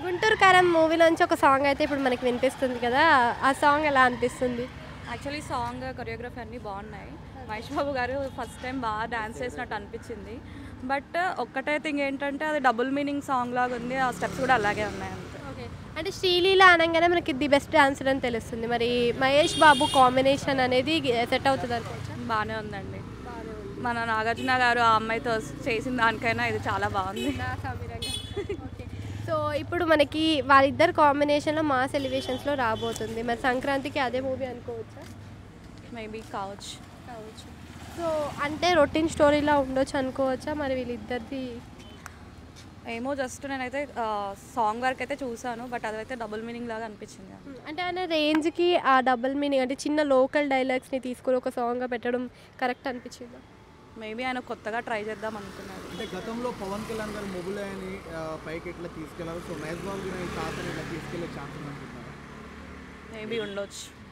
గుంటూరు కారం మూవీలోంచి ఒక సాంగ్ అయితే ఇప్పుడు మనకి వినిపిస్తుంది కదా ఆ సాంగ్ ఎలా అనిపిస్తుంది యాక్చువల్లీ సాంగ్ కొరియోగ్రఫీ అన్నీ బాగున్నాయి మహేష్ బాబు గారు ఫస్ట్ టైం బాగా డాన్స్ చేసినట్టు అనిపించింది బట్ ఒక్కటే థింగ్ ఏంటంటే అది డబుల్ మీనింగ్ సాంగ్ లాగా ఉంది ఆ స్టెప్స్ కూడా అలాగే ఉన్నాయి అంతే ఓకే అంటే శ్రీలీల అనగానే మనకి ది బెస్ట్ డాన్సర్ అని తెలుస్తుంది మరి మహేష్ బాబు కాంబినేషన్ అనేది సెట్ అవుతుంది అనుకోవచ్చా బాగానే ఉందండి మన నాగార్జున గారు ఆ అమ్మాయితో చేసిన దానికైనా ఇది చాలా బాగుంది ఓకే సో ఇప్పుడు మనకి వాళ్ళిద్దరు కాంబినేషన్లో మాస్ ఎలివేషన్స్లో రాబోతుంది మరి సంక్రాంతికి అదే మూవీ అనుకోవచ్చా మేబీ కావచ్చు కావచ్చు సో అంటే రొటీన్ స్టోరీలా ఉండొచ్చు అనుకోవచ్చా మరి వీళ్ళిద్దరిది ఏమో జస్ట్ నేనైతే సాంగ్ వరకు అయితే చూసాను బట్ అదైతే డబుల్ మీనింగ్ లాగా అనిపించింది అంటే ఆయన రేంజ్కి ఆ డబుల్ మీనింగ్ అంటే చిన్న లోకల్ డైలాగ్స్ని తీసుకొని ఒక సాంగ్గా పెట్టడం కరెక్ట్ అనిపించిందా మేబీ ఆయన కొత్తగా ట్రై చేద్దాం అనుకున్నారు అంటే గతంలో పవన్ కళ్యాణ్ గారు మొబులాయని పైకి ఎట్లా తీసుకెళ్లారు సో మహేష్ బాబు గారి తాతని ఇట్లా తీసుకెళ్లే ఛాన్స్ ఉందంటున్నారు మేబీ ఉండొచ్చు